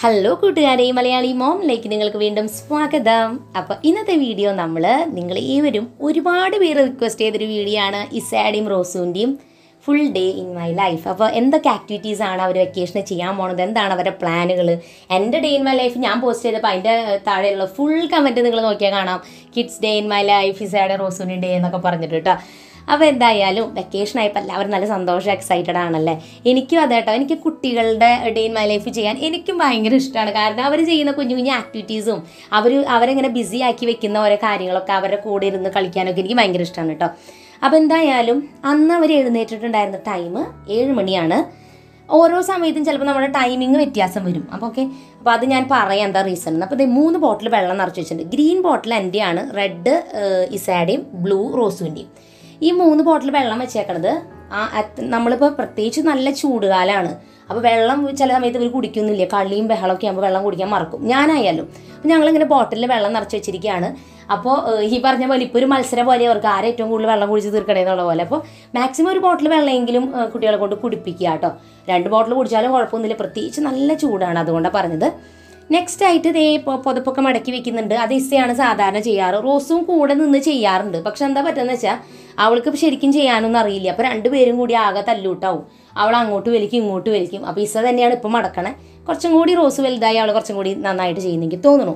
Hello കൂട്ടുകാരെ മലയാളി മോമിലേക്ക് നിങ്ങൾക്ക് വീണ്ടും സ്വാഗതം അപ്പോൾ ഇന്നത്തെ വീഡിയോ നമ്മൾ നിങ്ങൾ ഏവരും ഒരുപാട് പേര് റിക്വസ്റ്റ് ചെയ്തൊരു വീഡിയോ ആണ് ഇസാഡിയും റോസുവിൻ്റെയും full day in my life അപ്പോൾ എന്തൊക്കെ ആക്ടിവിറ്റീസ് ആണ് അവർ വെക്കേഷന് ചെയ്യാൻ പോണത് എന്താണ് അവരുടെ പ്ലാനുകൾ എൻ്റെ ഡേ ഇൻ മൈ ലൈഫ് ഞാൻ പോസ്റ്റ് ചെയ്തപ്പോൾ അതിൻ്റെ താഴെയുള്ള ഫുൾ കമൻറ്റ് നിങ്ങൾ നോക്കിയാൽ കാണാം kids day in my life Izad റോസുവിൻ്റെ ഡേ എന്നൊക്കെ പറഞ്ഞിട്ട് കേട്ടോ അപ്പോൾ എന്തായാലും വെക്കേഷൻ ആയപ്പോൾ എല്ലാവരും നല്ല സന്തോഷം എക്സൈറ്റഡ് ആണല്ലേ എനിക്കും അതെ കേട്ടോ എനിക്ക് കുട്ടികളുടെ ഡേ ഇൻ മൈ ലൈഫ് ചെയ്യാൻ എനിക്കും ഭയങ്കര ഇഷ്ടമാണ് കാരണം അവർ ചെയ്യുന്ന കുഞ്ഞു കുഞ്ഞു ആക്ടിവിറ്റീസും അവർ അവരെങ്ങനെ ബിസി ആക്കി വെക്കുന്ന ഓരോ കാര്യങ്ങളൊക്കെ അവരുടെ കൂടെ ഇരുന്ന് കളിക്കാനൊക്കെ എനിക്ക് ഭയങ്കര ഇഷ്ടമാണ് കേട്ടോ അപ്പോൾ എന്തായാലും അന്ന് അവർ എഴുന്നേറ്റിട്ടുണ്ടായിരുന്ന ടൈം ഏഴ് മണിയാണ് ഓരോ സമയത്തും ചിലപ്പോൾ നമ്മുടെ ടൈമിങ് വ്യത്യാസം വരും അപ്പോൾ ഓക്കെ അപ്പോൾ അത് ഞാൻ പറയാം എന്താ റീസൺ എന്ന് അപ്പോൾ ഇത് മൂന്ന് ബോട്ടിൽ വെള്ളം നിറച്ച് വെച്ചിട്ടുണ്ട് ഗ്രീൻ ബോട്ടിൽ എൻ്റെയാണ് റെഡ് ഇസാഡയും ബ്ലൂ റോസുവിൻ്റെയും ഈ മൂന്ന് ബോട്ടിൽ വെള്ളം വെച്ചേക്കണത് ആ അത്ത് നമ്മളിപ്പോൾ പ്രത്യേകിച്ച് നല്ല ചൂടുകാലമാണ് അപ്പോൾ വെള്ളം ചില സമയത്ത് ഇവർ കുടിക്കുന്നില്ല കളിയും ബഹളമൊക്കെ ആകുമ്പോൾ വെള്ളം കുടിക്കാൻ മറക്കും ഞാനായാലും അപ്പോൾ ഞങ്ങളിങ്ങനെ ബോട്ടിലിൽ വെള്ളം നിറച്ച് വെച്ചിരിക്കുകയാണ് അപ്പോൾ ഏഹ്, ഈ പറഞ്ഞ പോലെ ഇപ്പോൾ ഒരു മത്സരം പോലെ അവർക്ക് ആരെ ഏറ്റവും കൂടുതൽ വെള്ളം കുടിച്ച് തീർക്കണേ എന്നുള്ള പോലെ അപ്പോൾ മാക്സിമം ഒരു ബോട്ടിൽ വെള്ളമെങ്കിലും ഏഹ്, കുട്ടികളെ കൊണ്ട് കുടിപ്പിക്കുക കേട്ടോ രണ്ട് ബോട്ടിൽ കുടിച്ചാലും കുഴപ്പമൊന്നുമില്ല പ്രത്യേകിച്ച് നല്ല ചൂടാണ് അതുകൊണ്ടാണ് പറഞ്ഞത് നെക്സ്റ്റ് ആയിട്ട് ദേ ഇപ്പോൾ പുതപ്പൊക്കെ മടക്കി വെക്കുന്നുണ്ട് അത് ഇസയാണ് സാധാരണ ചെയ്യാറ് റോസും കൂടെ നിന്ന് ചെയ്യാറുണ്ട് പക്ഷെ എന്താ പറ്റുന്നത് വെച്ചാൽ അവൾക്ക് ഇപ്പം ശരിക്കും ചെയ്യാനൊന്നും അറിയില്ല അപ്പോൾ രണ്ടുപേരും കൂടി ആകെ തല്ലൂട്ടാവും അവൾ അങ്ങോട്ട് വലിക്കും ഇങ്ങോട്ട് വലിക്കും അപ്പോൾ ഇസ തന്നെയാണ് ഇപ്പം മടക്കണേ കുറച്ചും കൂടി റോസ് വലുതായി അവൾ കുറച്ചും കൂടി നന്നായിട്ട് ചെയ്യുന്നെങ്കിൽ തോന്നുന്നു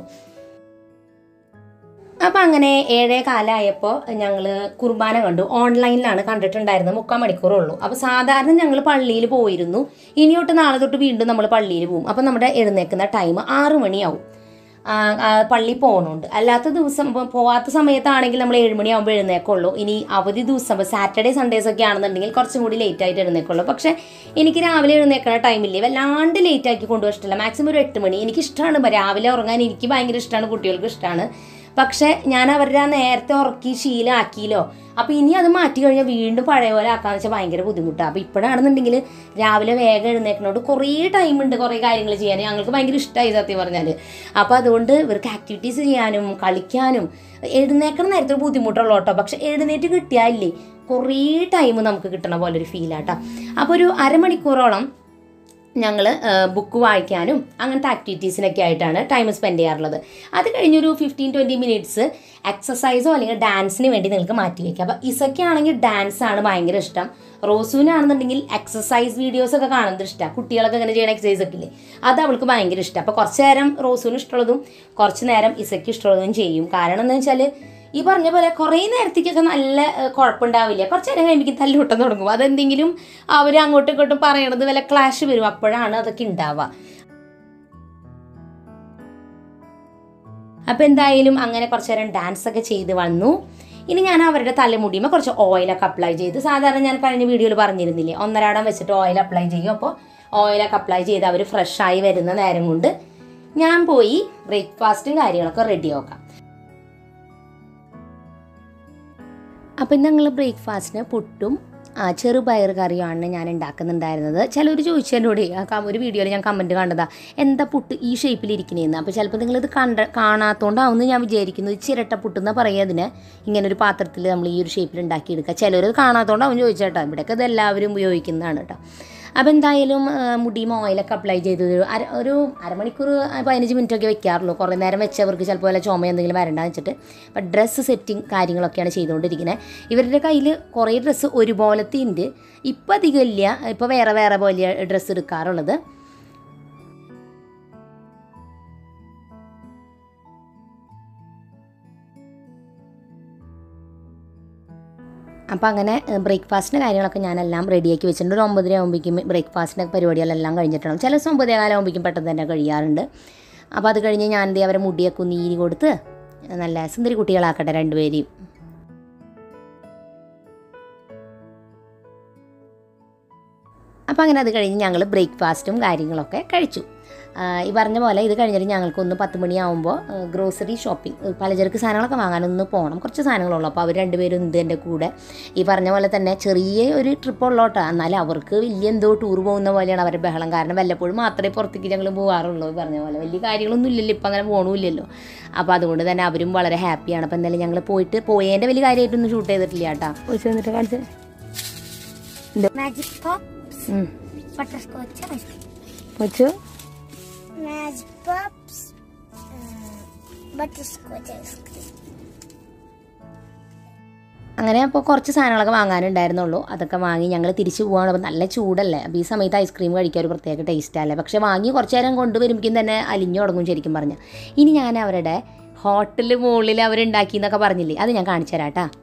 അപ്പം അങ്ങനെ ഏഴേ കാലമായപ്പോൾ ഞങ്ങൾ കുർബാന കണ്ടു ഓൺലൈനിലാണ് കണ്ടിട്ടുണ്ടായിരുന്നത് മുക്കാൽ മണിക്കൂറേ ഉള്ളൂ അപ്പോൾ സാധാരണ ഞങ്ങൾ പള്ളിയിൽ പോയിരുന്നു ഇനി തൊട്ട് നാളെ തൊട്ട് വീണ്ടും നമ്മൾ പള്ളിയിൽ പോകും അപ്പോൾ നമ്മുടെ എഴുന്നേക്കുന്ന ടൈം ആറ് മണിയാവും ആ, ആ, പള്ളി പോകണുണ്ട് അല്ലാത്ത ദിവസം ഇപ്പം പോവാത്ത സമയത്താണെങ്കിൽ നമ്മൾ ഏഴ് മണിയാകുമ്പോൾ എഴുന്നേക്കുള്ളൂ ഇനി അവധി ദിവസം ഇപ്പോൾ സാറ്റർഡേ സൺഡേസ് ഒക്കെ ആണെന്നുണ്ടെങ്കിൽ കുറച്ചും കൂടി ലേറ്റ് ആയിട്ട് എഴുന്നേക്കുള്ളൂ പക്ഷേ എനിക്ക് രാവിലെ എഴുന്നേക്കണ ടൈമില്ലേ വല്ലാണ്ട് ലേറ്റ് ആക്കി കൊണ്ടുപോകാൻ ഇഷ്ടമല്ല മാക്സിമം ഒരു എട്ട് മണി എനിക്ക് ഇഷ്ടമാണ് രാവിലെ ഉറങ്ങാൻ എനിക്ക് ഭയങ്കര ഇഷ്ടമാണ് കുട്ടികൾക്ക് ഇഷ്ടമാണ് പക്ഷേ ഞാൻ അവരുടെ ആ നേരത്തെ ഉറക്കി ശീലമാക്കിയല്ലോ അപ്പോൾ ഇനി അത് മാറ്റി കഴിഞ്ഞാൽ വീണ്ടും പഴയ പോലെ ആക്കാന്ന് വെച്ചാൽ ഭയങ്കര ബുദ്ധിമുട്ടാണ് അപ്പോൾ ഇപ്പോഴാണെന്നുണ്ടെങ്കിൽ രാവിലെ വേഗം എഴുന്നേക്കണോണ്ട് കുറേ ടൈം ഉണ്ട് കുറേ കാര്യങ്ങൾ ചെയ്യാൻ ഞങ്ങൾക്ക് ഭയങ്കര ഇഷ്ടമായി സത്യം പറഞ്ഞാൽ അപ്പോൾ അതുകൊണ്ട് ഇവർക്ക് ആക്ടിവിറ്റീസ് ചെയ്യാനും കളിക്കാനും എഴുന്നേക്കണ നേരത്തെ ഒരു ബുദ്ധിമുട്ടുള്ളൂ കേട്ടോ പക്ഷെ എഴുന്നേറ്റ് കിട്ടിയാലേ കുറേ ടൈം നമുക്ക് കിട്ടണ പോലെ ഒരു ഫീലാട്ടോ അപ്പോൾ ഒരു അരമണിക്കൂറോളം ഞങ്ങൾ ബുക്ക് വായിക്കാനും അങ്ങനത്തെ ആക്ടിവിറ്റീസിനൊക്കെ ആയിട്ടാണ് ടൈം സ്പെൻഡ് ചെയ്യാറുള്ളത് അത് കഴിഞ്ഞൊരു ഫിഫ്റ്റീൻ ട്വൻറ്റി മിനിറ്റ്സ് എക്സസൈസോ അല്ലെങ്കിൽ ഡാൻസിന് വേണ്ടി നിങ്ങൾക്ക് മാറ്റി വയ്ക്കുക അപ്പോൾ ഇസയ്ക്കാണെങ്കിൽ ഡാൻസ് ആണ് ഭയങ്കര ഇഷ്ടം റോസുവിനാണെന്നുണ്ടെങ്കിൽ എക്സസൈസ് വീഡിയോസ് ഒക്കെ കാണുന്നത് ഇഷ്ടമാണ് കുട്ടികളൊക്കെ ഇങ്ങനെ ചെയ്യുന്ന എക്സസൈസ് ഒക്കെ ഇല്ലേ അത് അവൾക്ക് ഭയങ്കര ഇഷ്ടം അപ്പോൾ കുറച്ച് നേരം റോസുവിന് ഇഷ്ടമുള്ളതും കുറച്ച് നേരം ഇസയ്ക്ക് ഇഷ്ടമുള്ളതും ചെയ്യും കാരണം എന്താ വെച്ചാൽ ഈ പറഞ്ഞ പോലെ കുറേ നേരത്തേക്കൊക്കെ നല്ല ഏഹ്, കുഴപ്പമുണ്ടാവില്ല കുറച്ച് നേരം കഴിയുമ്പോൾ തല്ലുകൂട്ടം തുടങ്ങും അതെന്തെങ്കിലും അവർ അങ്ങോട്ടും ഇങ്ങോട്ടും പറയണത് വല്ല ക്ലാഷ് വരും അപ്പോഴാണ് അതൊക്കെ ഉണ്ടാവുക അപ്പോൾ എന്തായാലും അങ്ങനെ കുറച്ച് നേരം ഡാൻസ് ഒക്കെ ചെയ്ത് വന്നു ഇനി ഞാൻ അവരുടെ തലമുടിയുമ്പോൾ കുറച്ച് ഓയിലൊക്കെ അപ്ലൈ ചെയ്ത് സാധാരണ ഞാൻ കഴിഞ്ഞ വീഡിയോയിൽ പറഞ്ഞിരുന്നില്ലേ ഒന്നരാടം വെച്ചിട്ട് ഓയിൽ അപ്ലൈ ചെയ്യും അപ്പോൾ ഓയിലൊക്കെ അപ്ലൈ ചെയ്ത് അവർ ഫ്രഷായി വരുന്ന നേരം കൊണ്ട് ഞാൻ പോയി ബ്രേക്ക്ഫാസ്റ്റും കാര്യങ്ങളൊക്കെ റെഡി ആക്കാം അപ്പം ഞങ്ങൾ ബ്രേക്ക്ഫാസ്റ്റിന് പുട്ടും ആ, ചെറുപയർ കറിയുമാണ് ഞാൻ ഉണ്ടാക്കുന്നുണ്ടായിരുന്നത് ചിലർ ചോദിച്ചു എന്നോട് ആ കം- ഒരു വീഡിയോയിൽ ഞാൻ കമൻറ്റ് കണ്ടതാ എന്താ പുട്ട് ഈ ഷേപ്പിലിരിക്കണേന്ന് അപ്പോൾ ചിലപ്പോൾ നിങ്ങളിത് കണ്ട കാണാത്തോണ്ടാവുമെന്ന് ഞാൻ വിചാരിക്കുന്നു ഇത് ചിരട്ട പുട്ടെന്ന് പറയുക അതിന് ഇങ്ങനെ ഒരു പാത്രത്തിൽ നമ്മൾ ഈ ഒരു ഷേപ്പിൽ ഉണ്ടാക്കിയെടുക്കുക ചിലരത് കാണാത്തോണ്ടാവും ചോദിച്ചേട്ടോ ഇവിടെയൊക്കെ ഇത് എല്ലാവരും ഉപയോഗിക്കുന്നതാണ് കേട്ടോ അപ്പോൾ എന്തായാലും ആ, മുടിയും ഓയിലൊക്കെ അപ്ലൈ ചെയ്ത് ഒരു അര ഒരു അരമണിക്കൂർ ആ, പതിനഞ്ച് മിനിറ്റ് ഒക്കെ വെക്കാറുള്ളൂ കുറേ നേരം വെച്ചവർക്ക് ചിലപ്പോൾ വല്ല ചുമ എന്തെങ്കിലും വരണ്ടെന്ന് വെച്ചിട്ട് അപ്പം ഡ്രസ്സ് സെറ്റിങ് കാര്യങ്ങളൊക്കെയാണ് ചെയ്തുകൊണ്ടിരിക്കുന്നത് ഇവരുടെ കയ്യിൽ കുറേ ഡ്രസ്സ് ഒരുപോലത്തെ ഉണ്ട് ഇപ്പം അധികം ഇല്ല ഇപ്പോൾ വേറെ വേറെ പോലെ ഡ്രസ്സ് എടുക്കാറുള്ളത് അപ്പോൾ അങ്ങനെ ബ്രേക്ക്ഫാസ്റ്റിൻ്റെ കാര്യങ്ങളൊക്കെ ഞാനെല്ലാം റെഡിയാക്കി വെച്ചിട്ടുണ്ട് ഒരു ഒമ്പതര ആകുമ്പോഴേക്കും ബ്രേക്ക്ഫാസ്റ്റിൻ്റെ പരിപാടികളെല്ലാം കഴിഞ്ഞിട്ടുണ്ടാവും ചില ദിവസം ഒമ്പതേ കാലമാകുമ്പോഴേക്കും പെട്ടെന്ന് തന്നെ കഴിയാറുണ്ട് അപ്പോൾ അത് കഴിഞ്ഞ് ഞാൻ എന്ത് ചെയ്യും അവരെ മുടിയൊക്കെ ഒന്ന് ഈരി കൊടുത്ത് നല്ല സുന്ദരി കുട്ടികളാക്കട്ടെ രണ്ടുപേരെയും അപ്പോൾ അങ്ങനെ അത് കഴിഞ്ഞ് ഞങ്ങൾ ബ്രേക്ക്ഫാസ്റ്റും കാര്യങ്ങളൊക്കെ കഴിച്ചു ആ, ഈ പറഞ്ഞ പോലെ ഇത് കഴിഞ്ഞിട്ട് ഞങ്ങൾക്കൊന്ന് പത്ത് മണിയാവുമ്പോൾ ഗ്രോസറി ഷോപ്പിംഗ് പലചരക്ക് സാധനങ്ങളൊക്കെ വാങ്ങാനൊന്ന് പോകണം കുറച്ച് സാധനങ്ങളുള്ളൂ അപ്പോൾ അവർ രണ്ടുപേരും ഉണ്ട് എൻ്റെ കൂടെ ഈ പറഞ്ഞ പോലെ തന്നെ ചെറിയ ഒരു ട്രിപ്പ് ഉള്ളോട്ടോ എന്നാലും അവർക്ക് വലിയ എന്തോ ടൂർ പോകുന്ന പോലെയാണ് അവരുടെ ബഹളം കാരണം വല്ലപ്പോഴും മാത്രമേ പുറത്തേക്ക് ഞങ്ങൾ പോകാറുള്ളൂ ഈ പറഞ്ഞ പോലെ വലിയ കാര്യങ്ങളൊന്നും ഇല്ലല്ലോ ഇപ്പം അങ്ങനെ പോകണമില്ലല്ലോ അപ്പോൾ അതുകൊണ്ട് തന്നെ അവരും വളരെ ഹാപ്പിയാണ് അപ്പോൾ എന്തായാലും ഞങ്ങൾ പോയിട്ട് പോയതിൻ്റെ വലിയ കാര്യമായിട്ടൊന്നും ഷൂട്ട് ചെയ്തിട്ടില്ല കേട്ടോ പോയി എന്നിട്ട് കാണിച്ച് Magic Pops, ഉം. Butterscotch, ice cream. വെച്ചു Smash Pops, uh, Butterscotch ice cream. അങ്ങനെ അപ്പോൾ കുറച്ച് സാധനങ്ങളൊക്കെ വാങ്ങാനുണ്ടായിരുന്നുള്ളൂ അതൊക്കെ വാങ്ങി ഞങ്ങൾ തിരിച്ചു പോവാണ് അപ്പോൾ നല്ല ചൂടല്ലേ അപ്പോൾ ഈ സമയത്ത് ഐസ്ക്രീം കഴിക്കാൻ ഒരു പ്രത്യേക ടേസ്റ്റ് അല്ലേ പക്ഷേ വാങ്ങി കുറച്ച് നേരം കൊണ്ടുവരുമ്പോഴേക്കും തന്നെ അലിഞ്ഞു തുടങ്ങും ശരിക്കും പറഞ്ഞാൽ ഇനി ഞാൻ അവരുടെ ഹോട്ടലിൽ മുകളിൽ അവരുണ്ടാക്കി എന്നൊക്കെ പറഞ്ഞില്ലേ അത് ഞാൻ കാണിച്ചു തരാം കേട്ടാ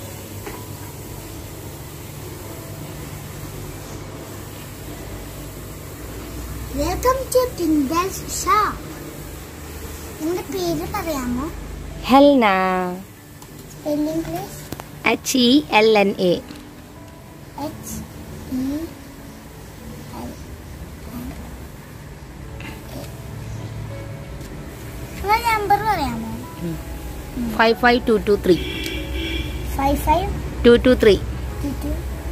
വെൽക്കം ടു ടിൻഡൽസ് ഷോപ്പ് നിങ്ങളുടെ പേര് പറയാമോ Helna spelling please H E L N A H E L number പറയാമോ five five two two three five five two two three two two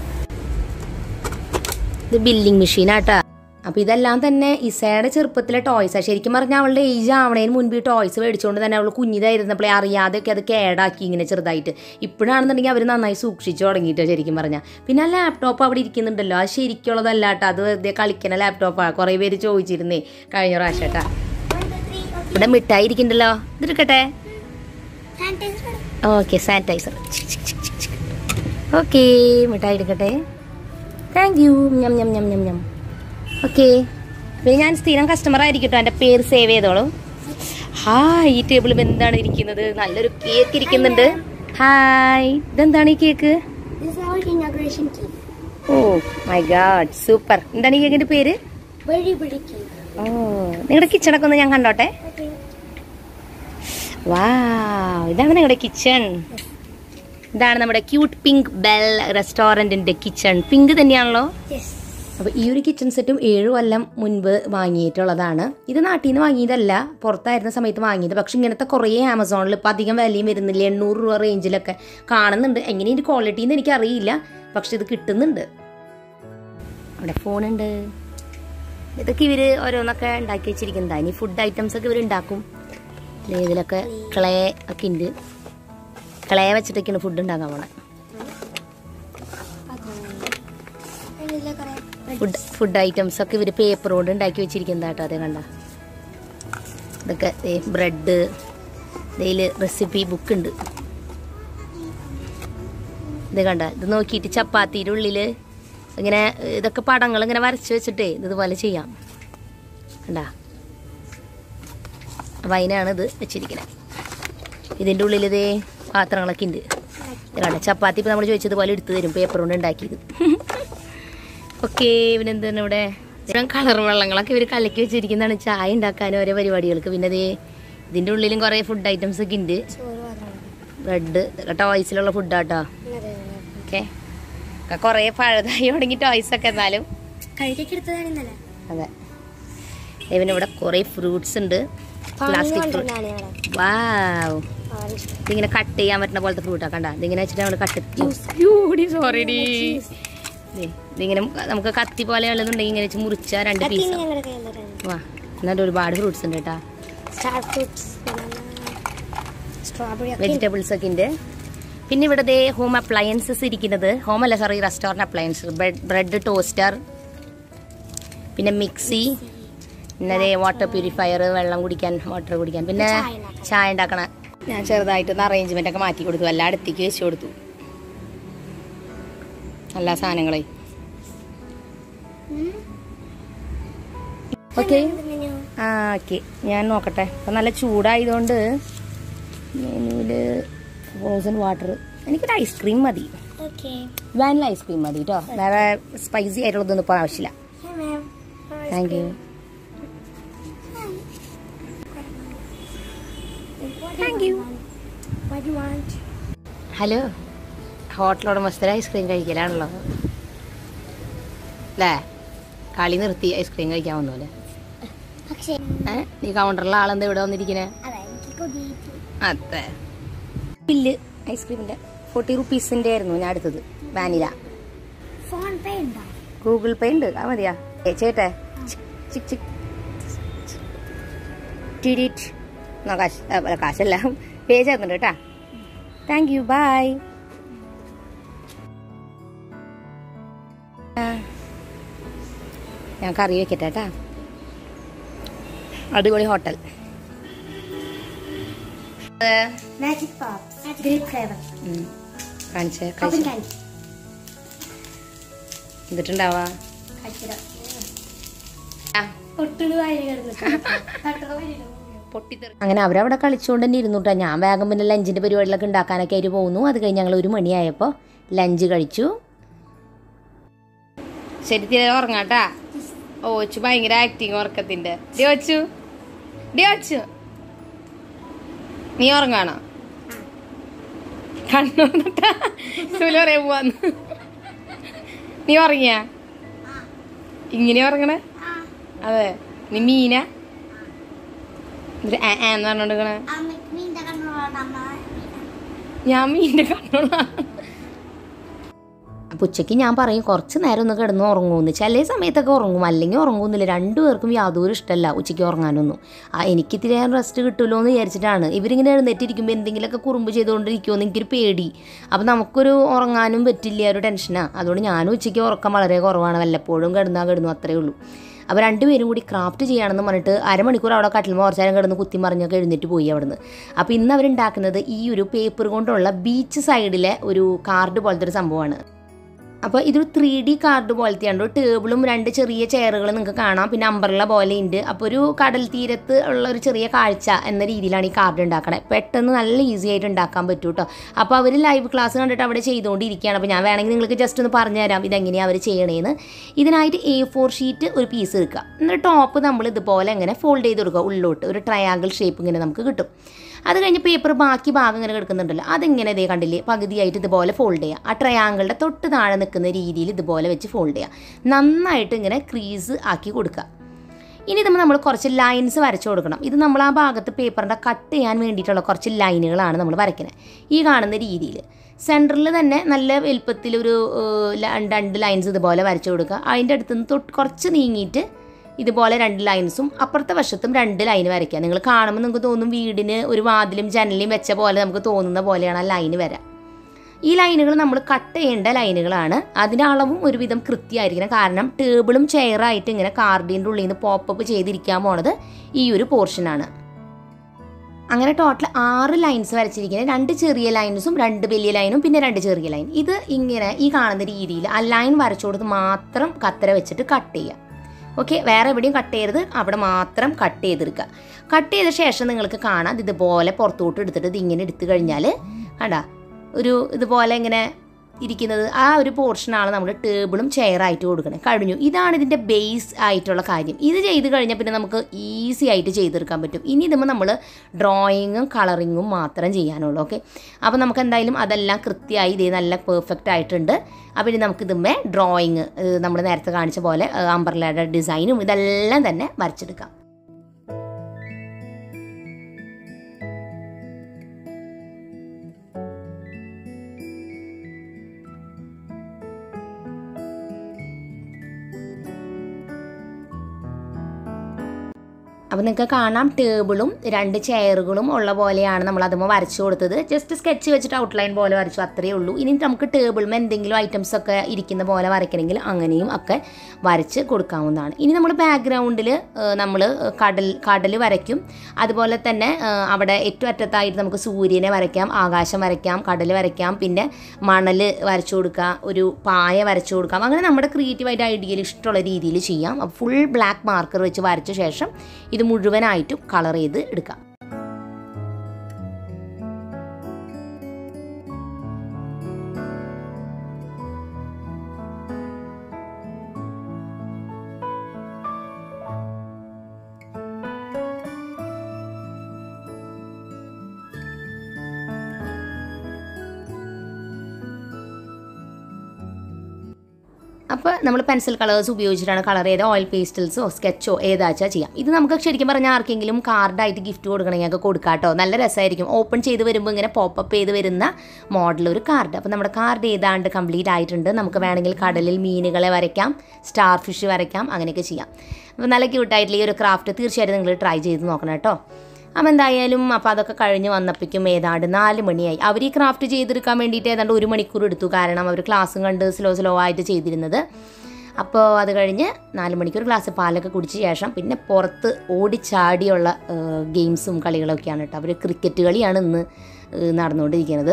ഇത് ബില്ലിംഗ് മെഷീനാട്ടാ അപ്പോൾ ഇതെല്ലാം തന്നെ ഇസയുടെ ചെറുപ്പത്തിലെ ടോയ്സാണ് ശരിക്കും പറഞ്ഞാൽ അവളുടെ ഏജ് ആവണേന് മുൻപ് ഈ ടോയ്സ് മേടിച്ചുകൊണ്ട് തന്നെ അവൾ കുഞ്ഞിതായിരുന്നപ്പോഴേ അറിയാതെയൊക്കെ അത് കേടാക്കി ഇങ്ങനെ ചെറുതായിട്ട് ഇപ്പോഴാണെന്നുണ്ടെങ്കിൽ അവർ നന്നായി സൂക്ഷിച്ചു തുടങ്ങിയിട്ടോ ശരിക്കും പറഞ്ഞാൽ പിന്നെ ആ ലാപ്ടോപ്പ് അവിടെ ഇരിക്കുന്നുണ്ടല്ലോ അത് ശരിക്കുള്ളതല്ല കേട്ടോ അത് വെറുതെ കളിക്കണ ലാപ്ടോപ്പാണ് കുറേ പേര് ചോദിച്ചിരുന്നേ കഴിഞ്ഞ പ്രാവശ്യം കേട്ടാ ഇവിടെ മിഠായി ഇരിക്കുന്നുണ്ടല്ലോ ഇതെടുക്കട്ടെ ഓക്കെ സാനിറ്റൈസർ ഓക്കെ മിഠായി എടുക്കട്ടെ താങ്ക് യു ഞം ഞം ഞം ഞം ഞം ഓക്കെ പിന്നെ ഞാൻ സ്ഥിരം കസ്റ്റമർ ആയിരിക്കട്ടോ എൻ്റെ പേര് സേവ് ചെയ്തോളൂ ഹായ് ഈ ടേബിളിൽ എന്താണ് ഇരിക്കുന്നത് നല്ലൊരു കേക്ക് ഇരിക്കുന്നുണ്ട് ഹായ് ഇതെന്താണ് ഈ cake This is our inauguration cake. Oh my god super എന്താണ് ഈ കേക്കിന്റെ പേര് Very, very cake. ഓ നിങ്ങളുടെ കിച്ചണൊക്കെ ഒന്ന് ഞാൻ കണ്ടോട്ടെ Okay. വാ ഇതാണ് നിങ്ങളുടെ കിച്ചൺ ഇതാണ് നമ്മുടെ ക്യൂട്ട് പിങ്ക് ബെൽ റെസ്റ്റോറൻറ്റിന്റെ കിച്ചൺ പിങ്ക് തന്നെയാണല്ലോ Yes. അപ്പോൾ ഈ ഒരു കിച്ചൺ സെറ്റും ഏഴ് കൊല്ലം മുൻപ് വാങ്ങിയിട്ടുള്ളതാണ് ഇത് നാട്ടിൽ നിന്ന് വാങ്ങിയതല്ല പുറത്തായിരുന്ന സമയത്ത് വാങ്ങിയത് പക്ഷെ ഇങ്ങനത്തെ കുറേ ആമസോണിൽ ഇപ്പോൾ അധികം വിലയും വരുന്നില്ല എണ്ണൂറ് രൂപ റേഞ്ചിലൊക്കെ കാണുന്നുണ്ട് എങ്ങനെ ഇതിൻ്റെ ക്വാളിറ്റി എന്ന് എനിക്കറിയില്ല പക്ഷെ ഇത് കിട്ടുന്നുണ്ട് അവിടെ ഫോണുണ്ട് ഇതൊക്കെ ഇവർ ഓരോന്നൊക്കെ ഉണ്ടാക്കി വെച്ചിരിക്കുന്നതാണ് ഇനി ഫുഡ് ഐറ്റംസ് ഒക്കെ ഇവർ ഉണ്ടാക്കും ദേ ഇതിലൊക്കെ ക്ലേ ഒക്കെ ഉണ്ട് ക്ലേ വെച്ചിട്ടൊക്കെയാണ് ഫുഡ് ഉണ്ടാക്കാൻ പോണേ ഇതിലെ കുറേ ഫുഡ് ഫുഡ് ഐറ്റംസ് ഒക്കെ ഇവർ പേപ്പർ കൊണ്ട് ഉണ്ടാക്കി വെച്ചിരിക്കുന്നതാട്ടോ അതേ കണ്ട ഇതൊക്കെ ബ്രെഡ് ഇതിൽ റെസിപ്പി ബുക്ക് ഉണ്ട് ഇത് കണ്ട ഇത് നോക്കിയിട്ട് ചപ്പാത്തിയുടെ ഉള്ളിൽ ഇങ്ങനെ ഇതൊക്കെ പടങ്ങൾ ഇങ്ങനെ വരച്ച് വെച്ചിട്ടേ ഇത് ഇതുപോലെ ചെയ്യാം കണ്ടാ അപ്പം അതിനാണ് ഇത് വെച്ചിരിക്കുന്നത് ഇതിൻ്റെ ഉള്ളിൽ ഇതേ പാത്രങ്ങളൊക്കെ ഉണ്ട് ഇത് കണ്ട ചപ്പാത്തി ഇപ്പം നമ്മൾ ചോദിച്ചതുപോലെ എടുത്തു തരും പേപ്പർ കൊണ്ട് ഉണ്ടാക്കിയത് ഓക്കെ പിന്നെ എന്താണ് ഇവിടെ കളർ വെള്ളങ്ങളൊക്കെ ഇവർ കലക്കി വെച്ചിരിക്കുന്നതാണ് ചായ ഉണ്ടാക്കാനും ഓരോ പരിപാടികൾക്ക് പിന്നെ അതേ ഇതിൻ്റെ ഉള്ളിലും കുറേ ഫുഡ് ഐറ്റംസ് ഒക്കെ ഉണ്ട് ചോറ് മാത്രമാണ് ബ്രെഡ് ടോയ്സിലുള്ള ഫുഡാട്ടോ ഓക്കെ കുറേ പഴുതായി തുടങ്ങി ടോയ്സ് ഒക്കെ എന്നാലും കഴിക്കൊക്കെ എടുത്തതാണ് ഇന്നലെ അതെ ദേ പിന്നെ ഇവിടെ കുറേ ഫ്രൂട്ട്സ് ഉണ്ട് പ്ലാസ്റ്റിക് ഫ്രൂട്ട് കൊണ്ടുവന്നാണ് ഇവിടെ വാവ് ഓറഞ്ച് ഇതിങ്ങനെ കട്ട് ചെയ്യാൻ പറ്റുന്ന പോലത്തെ ഫ്രൂട്ടാ കണ്ട ഇതിങ്ങനെ വെച്ചിട്ട് നമ്മൾ കട്ട് സോറി ഡി ഇതിങ്ങനെ നമുക്ക് കത്തി പോലെ ഉള്ളതുണ്ടെങ്കിൽ ഇങ്ങനെ വെച്ച് മുറിച്ച രണ്ട് കത്തിന്ന് പീസ് ഞങ്ങളുടെ കയ്യിൽ തരാണ് വാ എന്നിട്ട് ഒരുപാട് ഫ്രൂട്ട്സ് ഉണ്ട് കേട്ടാ സ്റ്റാർ ഫ്രൂട്ട്സ് സ്ട്രോബെറി ഒക്കെ വെജിറ്റബിൾസ് ഒക്കെ ഉണ്ട് പിന്നെ ഇവിടെ ദേ ഹോം അപ്ലയൻസസ് ഇരിക്കുന്നത് ഹോം അല്ല sorry restaurant appliance bread toaster പിന്നെ മിക്സി പിന്നെ ദേ വാട്ടർ പ്യൂരിഫയർ വെള്ളം കുടിക്കാൻ വാട്ടർ കുടിക്കാൻ പിന്നെ ചായ ഉണ്ടാക്കാൻ. ചായ ഉണ്ടാക്കണ ഞാൻ ചെറുതായിട്ടൊന്ന് അറേഞ്ച്മെന്റ് ഒക്കെ മാറ്റി കൊടുത്തു എല്ലാ അടുത്തേക്ക് വെച്ച് കൊടുത്തു എല്ലാ സാധനങ്ങളെ ഓക്കെ ആ ഓക്കെ ഞാൻ നോക്കട്ടെ അപ്പം നല്ല ചൂടായതുകൊണ്ട് മെനുവില് ഫ്രോസൺ വാട്ടർ എനിക്കൊരു ഐസ്ക്രീം മതി ഓക്കെ വാനില ഐസ്ക്രീം മതി കേട്ടോ വേറെ സ്പൈസി ആയിട്ടുള്ളതൊന്നും ഇപ്പോൾ ആവശ്യമില്ല ma'am thank you thank you What do you want? Hello hotel ഉടമസ്ഥരെ ഐസ്ക്രീം കഴിക്കലാണല്ലോ അല്ലേ കളി നിർത്തി ഐസ്ക്രീം കഴിക്കാൻ വന്നു അല്ലേ പക്ഷേ ഏ നീ കൗണ്ടറിലെ ആളെന്താ ഇവിടെ വന്നിരിക്കണേ അതെ എനിക്ക് കൊതിയിട്ട് അതെ ബില്ല് ഐസ്ക്രീമിന്റെ ഫോർട്ടി റുപ്പീസിന്റെ ആയിരുന്നു ഞാൻ എടുത്തത് വാനില ഫോൺ പേ ഉണ്ടോ ഗൂഗിൾ പേ ഉണ്ട് ആ മതിയാ ഏ ചേട്ടെ ചിക് ചിക് ടിഡിറ്റ് എന്നാ കാശ് ആ, അല്ല, കാശല്ല പേ ചെയ്യുന്നുണ്ട് കേട്ടാ താങ്ക് യു ബൈ ഞാൻ കറി വെക്കട്ടെ കേട്ടാ അടിപൊളി hotel Magic Pops. Grape flavor. കാണിച്ചേ Cotton candy. എന്നിട്ടുണ്ടാവാ കഴിച്ചിടാം. ഒട്ടുള്ളു വാരി കിടന്നു. തട്ടുള്ള വാരി കിടന്നു. അങ്ങനെ അവരവിടെ കളിച്ചുകൊണ്ട് തന്നെ ഇരുന്നുട്ടോ ഞാൻ വേഗം പിന്നെ ലഞ്ചിൻ്റെ പരിപാടികളൊക്കെ ഉണ്ടാക്കാനൊക്കെ ആയിട്ട് പോകുന്നു അത് കഴിഞ്ഞ് ഞങ്ങൾ ഒരു മണിയായപ്പോൾ ലഞ്ച് കഴിച്ചു ശരി തീരെ ഉറങ്ങാട്ടാ ഓച്ചു ഭയങ്കര ആക്ടിങ് ഉറക്കത്തിന്റെ ഡിയോച്ചു ഡിയോച്ചു നീ ഉറങ്ങാണോ കണ്ണുട്ടാ സുലു പറയാൻ പോവാന്ന് നീ ഉറങ്ങിയ ഇങ്ങനെ ഉറങ്ങണേ അതെ നീ മീന എന്നിട്ട് ആ ആ എന്ന് പറഞ്ഞോണ്ടിരിക്കണേ അമ്മയ്ക്ക് മീൻ്റെ കണ്ണുള്ളതാണ് അമ്മ ഞാൻ മീൻ്റെ കണ്ണോളാണ് അപ്പോൾ ഉച്ചയ്ക്ക് ഞാൻ പറയും കുറച്ച് നേരം ഒന്ന് കിടന്ന് ഉറങ്ങുമെന്ന് ചില സമയത്തൊക്കെ ഉറങ്ങും അല്ലെങ്കിൽ ഉറങ്ങുന്നില്ല രണ്ടുപേർക്കും യാതൊരു ഇഷ്ടമല്ല ഉച്ചയ്ക്ക് ഉറങ്ങാനൊന്നും ആ എനിക്ക് ഇത്തിരി നേരം റെസ്റ്റ് കിട്ടുമല്ലോ എന്ന് വിചാരിച്ചിട്ടാണ് ഇവരിങ്ങനെ എഴുന്നേറ്റിരിക്കുമ്പോൾ എന്തെങ്കിലുമൊക്കെ കുറുമ്പ് ചെയ്തുകൊണ്ടിരിക്കുമെന്ന് എനിക്കൊരു പേടി അപ്പോൾ നമുക്കൊരു ഉറങ്ങാനും പറ്റില്ല ഒരു ടെൻഷനാണ് അതുകൊണ്ട് ഞാനും ഉച്ചയ്ക്ക് ഉറക്കം വളരെ കുറവാണ് വല്ലപ്പോഴും കിടന്നാൽ കിടന്നു അത്രേ ഉള്ളൂ അപ്പോൾ രണ്ടുപേരും കൂടി ക്രാഫ്റ്റ് ചെയ്യാണെന്ന് പറഞ്ഞിട്ട് അരമണിക്കൂർ അവിടെ കട്ടിൽ മോർച്ചാരം കിടന്ന് കുത്തി മറിഞ്ഞൊക്കെ എഴുന്നേറ്റ് പോയി അവിടുന്ന് അപ്പോൾ ഇന്ന് അവരുണ്ടാക്കുന്നത് ഈ ഒരു പേപ്പർ കൊണ്ടുള്ള ബീച്ച് സൈഡിലെ ഒരു കാർഡ് പോലത്തെ ഒരു സംഭവമാണ് അപ്പോൾ ഇതൊരു ത്രീ ഡി കാർഡ് പോലത്തെയാണ് ഒരു ടേബിളും രണ്ട് ചെറിയ ചെയറുകൾ നിങ്ങൾക്ക് കാണാം പിന്നെ അമ്പർല പോലെ ഉണ്ട് അപ്പോൾ ഒരു കടൽ തീരത്ത് ഉള്ള ഒരു ചെറിയ കാഴ്ച എന്ന രീതിയിലാണ് ഈ കാർഡ് ഉണ്ടാക്കണത് പെട്ടെന്ന് നല്ല ഈസി ആയിട്ട് ഉണ്ടാക്കാൻ പറ്റും കേട്ടോ അപ്പോൾ അവർ ലൈവ് ക്ലാസ് കണ്ടിട്ട് അവിടെ ചെയ്തുകൊണ്ടിരിക്കുകയാണ് അപ്പോൾ ഞാൻ വേണമെങ്കിൽ നിങ്ങൾക്ക് ജസ്റ്റ് ഒന്ന് പറഞ്ഞുതരാം ഇതെങ്ങനെയാണ് അവർ ചെയ്യണേന്ന് ഇതിനായിട്ട് എ ഫോർ ഷീറ്റ് ഒരു പീസ് എടുക്കുക എന്നിട്ട് ടോപ്പ് നമ്മൾ ഇതുപോലെ ഇങ്ങനെ ഫോൾഡ് ചെയ്ത് കൊടുക്കുക ഉള്ളിലോട്ട് ഒരു ട്രയാങ്കിൾ ഷേപ്പ് ഇങ്ങനെ നമുക്ക് കിട്ടും അത് കഴിഞ്ഞ് പേപ്പർ ബാക്കി ഭാഗം ഇങ്ങനെ കിടക്കുന്നുണ്ടല്ലോ അതിങ്ങനെ ഇതേ കണ്ടില്ലേ പകുതിയായിട്ട് ഇതുപോലെ ഫോൾഡ് ചെയ്യുക ആ ട്രയാങ്കിളുടെ തൊട്ട് താഴെ നിൽക്കുന്ന രീതിയിൽ ഇതുപോലെ വെച്ച് ഫോൾഡ് ചെയ്യുക നന്നായിട്ട് ഇങ്ങനെ ക്രീസ് ആക്കി കൊടുക്കുക ഇനി ഇതുമ്പോൾ നമ്മൾ കുറച്ച് ലൈൻസ് വരച്ചു കൊടുക്കണം ഇത് നമ്മൾ ആ ഭാഗത്ത് പേപ്പറിൻ്റെ കട്ട് ചെയ്യാൻ വേണ്ടിയിട്ടുള്ള കുറച്ച് ലൈനുകളാണ് നമ്മൾ വരയ്ക്കുന്നത് ഈ കാണുന്ന രീതിയിൽ സെൻറ്ററിൽ തന്നെ നല്ല വലുപ്പത്തിൽ ഒരു ഏഹ്, ല- രണ്ട് ലൈൻസ് ഇതുപോലെ വരച്ചു കൊടുക്കുക അതിൻ്റെ അടുത്ത് നിന്ന് തൊട്ട് കുറച്ച് നീങ്ങിയിട്ട് ഇതുപോലെ രണ്ട് ലൈൻസും അപ്പുറത്തെ വശത്തും രണ്ട് ലൈൻ വരയ്ക്കുക നിങ്ങൾ കാണുമ്പോൾ നിങ്ങൾക്ക് തോന്നും വീടിന് ഒരു വാതിലും ജനലും വെച്ച പോലെ നമുക്ക് തോന്നുന്ന പോലെയാണ് ആ ലൈന് വരാം ഈ ലൈനുകൾ നമ്മൾ കട്ട് ചെയ്യേണ്ട ലൈനുകളാണ് അതിൻ്റെ അളവും ഒരുവിധം കൃത്യമായിരിക്കണം കാരണം ടേബിളും ചെയറായിട്ട് ഇങ്ങനെ കാർഡിൻ്റെ ഉള്ളിൽ നിന്ന് പോപ്പപ്പ് ചെയ്തിരിക്കാൻ പോണത് ഈ ഒരു പോർഷനാണ് അങ്ങനെ ടോട്ടൽ ആറ് ലൈൻസ് വരച്ചിരിക്കുന്നത് രണ്ട് ചെറിയ ലൈൻസും രണ്ട് വലിയ ലൈനും പിന്നെ രണ്ട് ചെറിയ ലൈൻ ഇത് ഇങ്ങനെ ഈ കാണുന്ന രീതിയിൽ ആ ലൈൻ വരച്ചു കൊടുത്ത് മാത്രം കത്തര വെച്ചിട്ട് കട്ട് ചെയ്യുക ഓക്കെ വേറെ എവിടെയും കട്ട് ചെയ്യരുത് അവിടെ മാത്രം കട്ട് ചെയ്തെടുക്കുക കട്ട് ചെയ്ത ശേഷം നിങ്ങൾക്ക് കാണാം ഇത് ഇതുപോലെ പുറത്തോട്ട് എടുത്തിട്ട് ഇത് ഇങ്ങനെ എടുത്തു കഴിഞ്ഞാൽ കണ്ടാ ഒരു ഇതുപോലെ ഇങ്ങനെ ഇരിക്കുന്നത് ആ ഒരു പോർഷനാണ് നമ്മൾ ടേബിളും ചെയറായിട്ട് കൊടുക്കുന്നത് കഴിഞ്ഞു ഇതാണ് ഇതിൻ്റെ ബേസ് ആയിട്ടുള്ള കാര്യം ഇത് ചെയ്ത് കഴിഞ്ഞാൽ പിന്നെ നമുക്ക് ഈസി ആയിട്ട് ചെയ്തെടുക്കാൻ പറ്റും ഇനി ഇതുമ്പോൾ നമ്മൾ ഡ്രോയിങ്ങും കളറിങ്ങും മാത്രം ചെയ്യാനുള്ളൂ ഓക്കെ അപ്പോൾ നമുക്ക് എന്തായാലും അതെല്ലാം കൃത്യമായി ഇതേ നല്ല പെർഫെക്റ്റ് ആയിട്ടുണ്ട് അപ്പോൾ ഇനി നമുക്ക് ഇതുമ്മേ ഡ്രോയിങ് നമ്മൾ നേരത്തെ കാണിച്ച പോലെ അമ്പർലയുടെ ഡിസൈനും ഇതെല്ലാം തന്നെ വരച്ചെടുക്കാം അപ്പോൾ നിങ്ങൾക്ക് കാണാം ടേബിളും രണ്ട് ചെയറുകളും ഉള്ള പോലെയാണ് നമ്മൾ അതുമ്പോൾ വരച്ചു കൊടുത്തത് ജസ്റ്റ് സ്കെച്ച് വെച്ചിട്ട് ഔട്ട്ലൈൻ പോലെ വരച്ചു അത്രയേ ഉള്ളൂ ഇനി നമുക്ക് ടേബിളും എന്തെങ്കിലും ഐറ്റംസ് ഒക്കെ ഇരിക്കുന്ന പോലെ വരയ്ക്കണമെങ്കിൽ അങ്ങനെയും ഒക്കെ വരച്ച് കൊടുക്കാവുന്നതാണ് ഇനി നമ്മൾ ബാക്ക്ഗ്രൗണ്ടിൽ നമ്മൾ കടൽ കടൽ വരയ്ക്കും അതുപോലെ തന്നെ ആ, അവിടെ ഏറ്റവും അറ്റത്തായിട്ട് നമുക്ക് സൂര്യനെ വരയ്ക്കാം ആകാശം വരയ്ക്കാം കടൽ വരയ്ക്കാം പിന്നെ മണൽ വരച്ചു കൊടുക്കുക ഒരു പായ വരച്ചു കൊടുക്കാം അങ്ങനെ നമ്മുടെ ക്രിയേറ്റീവായിട്ട് ഐഡിയയിൽ ഇഷ്ടമുള്ള രീതിയിൽ ചെയ്യാം അപ്പോൾ ഫുൾ ബ്ലാക്ക് മാർക്കർ വെച്ച് വരച്ച ശേഷം ഇത് മുഴുവനായിട്ടും കളർ ചെയ്ത് എടുക്കാം അപ്പോൾ നമ്മൾ പെൻസിൽ കളേഴ്സ് ഉപയോഗിച്ചിട്ടാണ് കളർ ചെയ്ത ഓയിൽ പേസ്റ്റൽസോ സ്കെച്ചോ ഏതാച്ചാൽ ചെയ്യാം ഇത് നമുക്ക് ശരിക്കും പറഞ്ഞാൽ ആർക്കെങ്കിലും കാർഡായിട്ട് ഗിഫ്റ്റ് കൊടുക്കണമെങ്കിൽ ഒക്കെ കൊടുക്കാം കേട്ടോ നല്ല രസമായിരിക്കും ഓപ്പൺ ചെയ്ത് വരുമ്പോൾ ഇങ്ങനെ പോപ്പപ്പ് ചെയ്ത് വരുന്ന മോഡൽ ഒരു കാർഡ് അപ്പോൾ നമ്മുടെ കാർഡ് ഏതാണ്ട് കംപ്ലീറ്റ് ആയിട്ടുണ്ട് നമുക്ക് വേണമെങ്കിൽ കടലിൽ മീനുകളെ വരയ്ക്കാം സ്റ്റാർ ഫിഷ് വരയ്ക്കാം അങ്ങനെയൊക്കെ ചെയ്യാം അപ്പോൾ നല്ല ക്യൂട്ടായിട്ടുള്ള ഈ ഒരു ക്രാഫ്റ്റ് തീർച്ചയായിട്ടും നിങ്ങൾ ട്രൈ ചെയ്ത് നോക്കണം കേട്ടോ അപ്പം എന്തായാലും അപ്പോൾ അതൊക്കെ കഴിഞ്ഞ് വന്നപ്പോഴേക്കും ഏതാണ്ട് നാല് മണിയായി അവർ ഈ ക്രാഫ്റ്റ് ചെയ്തെടുക്കാൻ വേണ്ടിയിട്ട് ഏതാണ്ട് ഒരു മണിക്കൂർ എടുത്തു കാരണം അവർ ക്ലാസ്സും കണ്ട് സ്ലോ സ്ലോ ആയിട്ട് ചെയ്തിരുന്നത് അപ്പോൾ അത് കഴിഞ്ഞ് നാല് മണിക്കൂർ ഗ്ലാസ് പാലൊക്കെ കുടിച്ച ശേഷം പിന്നെ പുറത്ത് ഓടിച്ചാടിയുള്ള ഗെയിംസും കളികളൊക്കെയാണ് കേട്ടോ അവർ ക്രിക്കറ്റ് കളിയാണ് ഇന്ന് ഏഹ് നടന്നുകൊണ്ടിരിക്കുന്നത്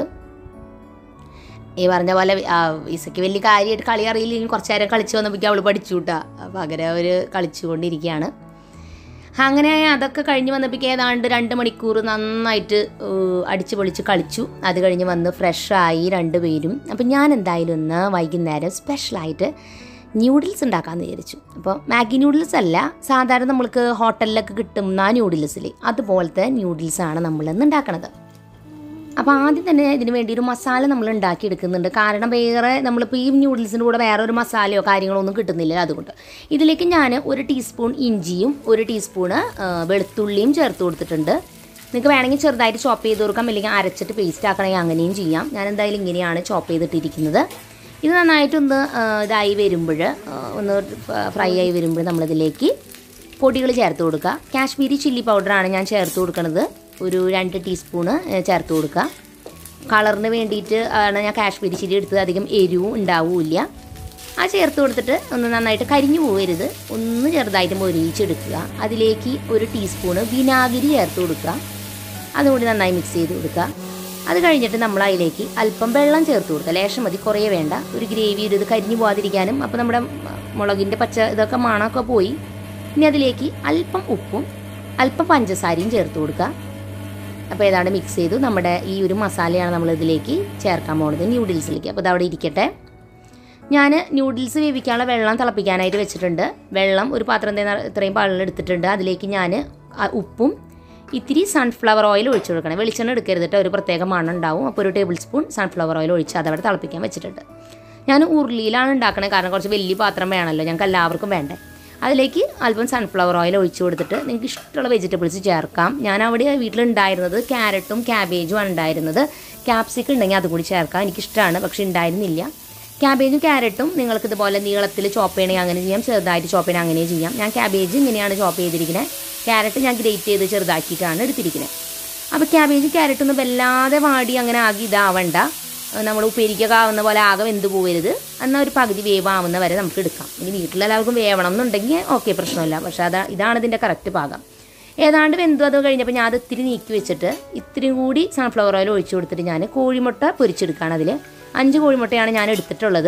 ഈ പറഞ്ഞ പോലെ ആ, ഇസയ്ക്ക് വലിയ കാര്യമായിട്ട് കളി അറിയില്ലെങ്കിൽ കുറച്ച് നേരം കളിച്ച് വന്നപ്പോഴേക്കും അവൾ പഠിച്ചു കൂട്ടാ അപ്പോൾ അങ്ങനെ അവർ കളിച്ചുകൊണ്ടിരിക്കുകയാണ് അങ്ങനെ അതൊക്കെ കഴിഞ്ഞ് വന്നപ്പോഴേക്കും ഏതാണ്ട് രണ്ട് മണിക്കൂർ നന്നായിട്ട് ഏഹ്, അടിച്ച് പൊളിച്ച് കളിച്ചു അത് കഴിഞ്ഞ് വന്ന് ഫ്രഷായി രണ്ടുപേരും അപ്പം ഞാൻ എന്തായാലും ഒന്ന് വൈകുന്നേരം സ്പെഷ്യലായിട്ട് ന്യൂഡിൽസ് ഉണ്ടാക്കാമെന്ന് വിചാരിച്ചു അപ്പോൾ മാഗി ന്യൂഡിൽസ് അല്ല സാധാരണ നമ്മൾക്ക് ഹോട്ടലിലൊക്കെ കിട്ടുന്ന ന്യൂഡിൽസിൽ അതുപോലത്തെ ന്യൂഡിൽസാണ് നമ്മളിന്ന് ഉണ്ടാക്കണത് അപ്പോൾ ആദ്യം തന്നെ ഇതിന് വേണ്ടി ഒരു മസാല നമ്മൾ ഉണ്ടാക്കിയെടുക്കുന്നുണ്ട് കാരണം വേറെ നമ്മളിപ്പോൾ ഈ ന്യൂഡിൽസിൻ്റെ കൂടെ വേറെ ഒരു മസാലയോ കാര്യങ്ങളോ ഒന്നും കിട്ടുന്നില്ല അതുകൊണ്ട് ഇതിലേക്ക് ഞാൻ ഒരു ടീസ്പൂൺ ഇഞ്ചിയും ഒരു ടീസ്പൂണ് ആ, വെളുത്തുള്ളിയും ചേർത്ത് കൊടുത്തിട്ടുണ്ട് നിങ്ങൾക്ക് വേണമെങ്കിൽ ചെറുതായിട്ട് ചോപ്പ് ചെയ്ത് കൊടുക്കാം അല്ലെങ്കിൽ അരച്ചിട്ട് പേസ്റ്റ് ആക്കണമെങ്കിൽ അങ്ങനെയും ചെയ്യാം ഞാൻ എന്തായാലും ഇങ്ങനെയാണ് ചോപ്പ് ചെയ്തിട്ടിരിക്കുന്നത് ഇത് നന്നായിട്ടൊന്ന് ആ, ഇതായി വരുമ്പോൾ ഒന്ന് ഫ്രൈ ആയി വരുമ്പോൾ നമ്മളിതിലേക്ക് പൊടികൾ ചേർത്ത് കൊടുക്കുക കാശ്മീരി ചില്ലി പൗഡറാണ് ഞാൻ ചേർത്ത് കൊടുക്കുന്നത് ഒരു രണ്ട് ടീസ്പൂണ് ഏ, ചേർത്ത് കൊടുക്കുക കളറിന് വേണ്ടിയിട്ട് ആണ് ഞാൻ കാശ്മീരി ചില്ലി എടുത്തത് അധികം എരിവും ഉണ്ടാവില്ല ആ ചേർത്ത് കൊടുത്തിട്ട് ഒന്ന് നന്നായിട്ട് കരിഞ്ഞു പോകരുത് ഒന്ന് ചെറുതായിട്ട് മൊരിയിച്ചെടുക്കുക അതിലേക്ക് ഒരു ടീസ്പൂണ് വിനാഗിരി ചേർത്ത് കൊടുക്കുക അതുകൂടി നന്നായി മിക്സ് ചെയ്ത് കൊടുക്കുക അത് കഴിഞ്ഞിട്ട് നമ്മൾ അതിലേക്ക് അല്പം വെള്ളം ചേർത്ത് കൊടുക്കുക ലേശം മതി കുറേ വേണ്ട ഒരു ഗ്രേവി ഒരു ഇത് കരിഞ്ഞു പോകാതിരിക്കാനും അപ്പോൾ നമ്മുടെ മുളകിൻ്റെ പച്ച ഇതൊക്കെ മണമൊക്കെ പോയി ഇനി അതിലേക്ക് അല്പം ഉപ്പും അല്പം പഞ്ചസാരയും ചേർത്ത് കൊടുക്കുക അപ്പോൾ ഏതാണ്ട് മിക്സ് ചെയ്തു നമ്മുടെ ഈ ഒരു മസാലയാണ് നമ്മൾ ഇതിലേക്ക് ചേർക്കാൻ പോകുന്നത് ന്യൂഡിൽസിലേക്ക് അപ്പോൾ ഇതവിടെ ഇരിക്കട്ടെ ഞാൻ ന്യൂഡിൽസ് വേവിക്കാനുള്ള വെള്ളം തിളപ്പിക്കാനായിട്ട് വെച്ചിട്ടുണ്ട് വെള്ളം ഒരു പാത്രം തന്നെ ഇത്രയും പാലിൽ എടുത്തിട്ടുണ്ട് അതിലേക്ക് ഞാൻ ഉപ്പും ഇത്തിരി സൺഫ്ലവർ ഓയിൽ ഒഴിച്ചു കൊടുക്കണം വെളിച്ചെണ്ണ എടുക്കരുത് കേട്ടോ ഒരു പ്രത്യേക മണം ഉണ്ടാവും അപ്പോൾ ഒരു ടേബിൾ സ്പൂൺ സൺഫ്ലവർ ഓയിൽ ഒഴിച്ച് അതവിടെ തിളപ്പിക്കാൻ വെച്ചിട്ടുണ്ട് ഞാൻ ഉരുളിയിലാണ് ഉണ്ടാക്കണത് കാരണം കുറച്ച് വലിയ പാത്രം വേണമല്ലോ ഞങ്ങൾക്ക് എല്ലാവർക്കും വേണ്ടേ അതിലേക്ക് അല്പം സൺഫ്ലവർ ഓയിൽ ഒഴിച്ചു കൊടുത്തിട്ട് നിങ്ങൾക്ക് ഇഷ്ടമുള്ള വെജിറ്റബിൾസ് ചേർക്കാം ഞാൻ അവിടെ വീട്ടിലുണ്ടായിരുന്നത് ക്യാരറ്റും ക്യാബേജും ആണ് ഉണ്ടായിരുന്നത് ക്യാപ്സിക്കം ഉണ്ടെങ്കിൽ അതും കൂടി ചേർക്കാം എനിക്കിഷ്ടമാണ് പക്ഷെ ഉണ്ടായിരുന്നില്ല ക്യാബേജും ക്യാരറ്റും നിങ്ങൾക്ക് ഇതുപോലെ നീളത്തിൽ ചോപ്പ് ചെയ്യണമെങ്കിൽ അങ്ങനെ ചെയ്യാം ചെറുതായിട്ട് ചോപ്പ് ചെയ്യണമെങ്കിൽ അങ്ങനെ ചെയ്യാം ഞാൻ ക്യാബേജ് ഇങ്ങനെയാണ് ചോപ്പ് ചെയ്തിരിക്കുന്നത് ക്യാരറ്റ് ഞാൻ ഗ്രേറ്റ് ചെയ്ത് ചെറുതാക്കിയിട്ടാണ് എടുത്തിരിക്കുന്നത് അപ്പോൾ ക്യാബേജ് ക്യാരറ്റ് ഒന്നും വല്ലാതെ വാടി അങ്ങനെ ആകെ ഇതാവണ്ട നമ്മൾ ഉപ്പേരിക്കൊക്കെ ആവുന്ന പോലെ ആകെ വെന്ത് പോകരുത് എന്നാൽ ഒരു പകുതി വേവാവുന്ന വരെ നമുക്ക് എടുക്കാം ഇനി വീട്ടിലെല്ലാവർക്കും വേവണം എന്നുണ്ടെങ്കിൽ ഓക്കെ പ്രശ്നമില്ല പക്ഷേ അതാ ഇതാണ് ഇതിൻ്റെ കറക്റ്റ് പാകം ഏതാണ്ട് വെന്തു അത് കഴിഞ്ഞപ്പോൾ ഞാൻ അത് ഇത്തിരി നീക്കി വെച്ചിട്ട് ഇത്തിരി കൂടി സൺഫ്ലവർ ഓയിൽ ഒഴിച്ചു കൊടുത്തിട്ട് ഞാൻ കോഴിമുട്ട പൊരിച്ചെടുക്കുകയാണ് അതിൽ അഞ്ച് കോഴിമുട്ടയാണ് ഞാൻ എടുത്തിട്ടുള്ളത്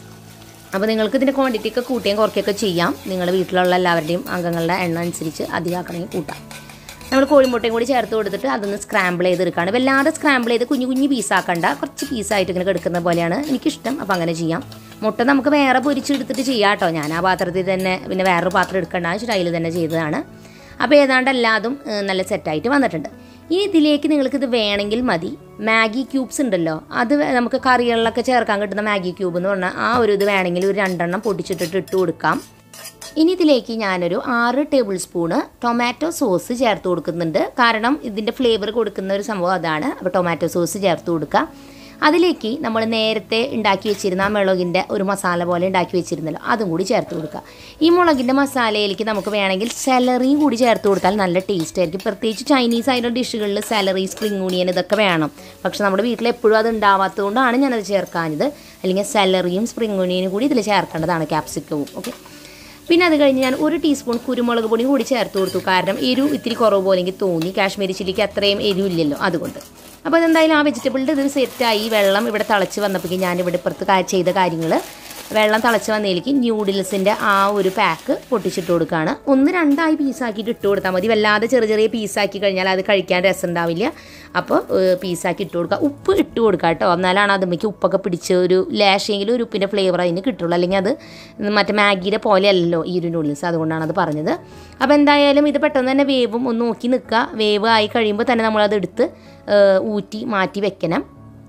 അപ്പോൾ നിങ്ങൾക്ക് ഇതിൻ്റെ ക്വാണ്ടിറ്റി ഒക്കെ കൂട്ടുകയും കുറയ്ക്കുകയൊക്കെ ചെയ്യാം നിങ്ങളുടെ വീട്ടിലുള്ള എല്ലാവരുടെയും അംഗങ്ങളുടെ എണ്ണം അനുസരിച്ച് അധികമാക്കണമെങ്കിൽ കൂട്ടാം നമ്മൾ കോഴിമുട്ടയും കൂടി ചേർത്ത് കൊടുത്തിട്ട് അതൊന്ന് സ്ക്രാമ്പിൾ ചെയ്തെടുക്കുകയാണ് വല്ലാതെ സ്ക്രാമ്പിൾ ചെയ്ത് കുഞ്ഞു കുഞ്ഞു പീസാക്കണ്ട കുറച്ച് പീസായിട്ട് ഇങ്ങനെ കിടക്കുന്ന പോലെയാണ് എനിക്കിഷ്ടം അപ്പോൾ അങ്ങനെ ചെയ്യാം മുട്ട നമുക്ക് വേറെ പൊരിച്ചെടുത്തിട്ട് ചെയ്യാം കേട്ടോ ഞാൻ ആ പാത്രത്തിൽ തന്നെ പിന്നെ വേറൊരു പാത്രം എടുക്കേണ്ട വെച്ചിട്ട് അതിൽ തന്നെ ചെയ്തതാണ് അപ്പോൾ ഏതാണ്ട് എല്ലാതും ഏഹ്, നല്ല സെറ്റായിട്ട് വന്നിട്ടുണ്ട് ഇനി ഇതിലേക്ക് നിങ്ങൾക്ക് ഇത് വേണമെങ്കിൽ മതി മാഗി ക്യൂബ്സ് ഉണ്ടല്ലോ അത് വേ- നമുക്ക് കറികളിലൊക്കെ ചേർക്കാൻ കിട്ടുന്ന മാഗി ക്യൂബ് എന്ന് പറഞ്ഞാൽ ആ ഒരു ഇത് വേണമെങ്കിൽ ഒരു രണ്ടെണ്ണം പൊടിച്ചിട്ടിട്ട് ഇട്ട് കൊടുക്കാം ഇനി ഇതിലേക്ക് ഞാനൊരു ആറ് ടേബിൾ സ്പൂണ് ടൊമാറ്റോ സോസ് ചേർത്ത് കൊടുക്കുന്നുണ്ട് കാരണം ഇതിൻ്റെ ഫ്ലേവർ കൊടുക്കുന്ന ഒരു സംഭവം അതാണ് അപ്പോൾ ടൊമാറ്റോ സോസ് ചേർത്ത് കൊടുക്കുക അതിലേക്ക് നമ്മൾ നേരത്തെ ഉണ്ടാക്കി വെച്ചിരുന്ന ആ മുളകിൻ്റെ ഒരു മസാല പോലെ ഉണ്ടാക്കി വെച്ചിരുന്നല്ലോ അതും കൂടി ചേർത്ത് കൊടുക്കുക ഈ മുളകിൻ്റെ മസാലയിലേക്ക് നമുക്ക് വേണമെങ്കിൽ സെലറിയും കൂടി ചേർത്ത് കൊടുത്താൽ നല്ല ടേസ്റ്റ് ആയിരിക്കും പ്രത്യേകിച്ച് ചൈനീസ് ആയിട്ടുള്ള ഡിഷുകളിൽ സെലറി സ്പ്രിംഗ് ഓണിയൻ ഇതൊക്കെ വേണം പക്ഷെ നമ്മുടെ വീട്ടിൽ എപ്പോഴും അത് ഉണ്ടാവാത്തതുകൊണ്ടാണ് ഞാനത് ചേർക്കാഞ്ഞത് അല്ലെങ്കിൽ സെലറിയും സ്പ്രിംഗ് ഓണിയനും കൂടി ഇതിൽ ചേർക്കേണ്ടതാണ് ക്യാപ്സിക്കവും ഓക്കെ പിന്നെ അത് കഴിഞ്ഞ് ഞാൻ ഒരു ടീസ്പൂൺ കുരുമുളക് പൊടിയും കൂടി ചേർത്ത് കൊടുത്തു കാരണം എരിവ് ഇത്തിരി കുറവ് പോലെ എനിക്ക് തോന്നി കാശ്മീരി ചില്ലിക്ക് അത്രയും എരിവില്ലല്ലോ അതുകൊണ്ട് അപ്പോൾ അതെന്തായാലും ആ വെജിറ്റബിളിൻ്റെ ഇത് സെറ്റായി വെള്ളം ഇവിടെ തിളച്ച് വന്നപ്പോഴേക്കും ഞാൻ ഇവിടെ ഇപ്പുറത്ത് കാ- ചെയ്ത കാര്യങ്ങൾ വെള്ളം തിളച്ച് വന്നതിലേക്ക് ന്യൂഡിൽസിൻ്റെ ആ ഒരു പാക്ക് പൊട്ടിച്ചിട്ട് കൊടുക്കുകയാണ് ഒന്ന് രണ്ടായി പീസാക്കിയിട്ട് ഇട്ട് കൊടുത്താൽ മതി വല്ലാതെ ചെറിയ ചെറിയ പീസാക്കി കഴിഞ്ഞാൽ അത് കഴിക്കാൻ രസം ഉണ്ടാവില്ല അപ്പോൾ പീസാക്കി ഇട്ട് കൊടുക്കുക ഉപ്പ് ഇട്ട് കൊടുക്കുക കേട്ടോ എന്നാലാണ് അതുമ്മയ്ക്ക് ഉപ്പൊക്കെ പിടിച്ച് ഒരു ലേശെങ്കിലും ഒരു ഉപ്പിൻ്റെ ഫ്ലേവർ അതിന് കിട്ടുള്ളൂ അല്ലെങ്കിൽ അത് മറ്റേ മാഗിയുടെ പോലെയല്ലല്ലോ ഈ ഒരു നൂഡിൽസ് അതുകൊണ്ടാണ് അത് പറഞ്ഞത് അപ്പോൾ എന്തായാലും ഇത് പെട്ടെന്ന് തന്നെ വേവും ഒന്ന് നോക്കി നിൽക്കുക വേവ് ആയി കഴിയുമ്പോൾ തന്നെ നമ്മളത് എടുത്ത് ഏഹ്, ഊറ്റി മാറ്റി വെക്കണം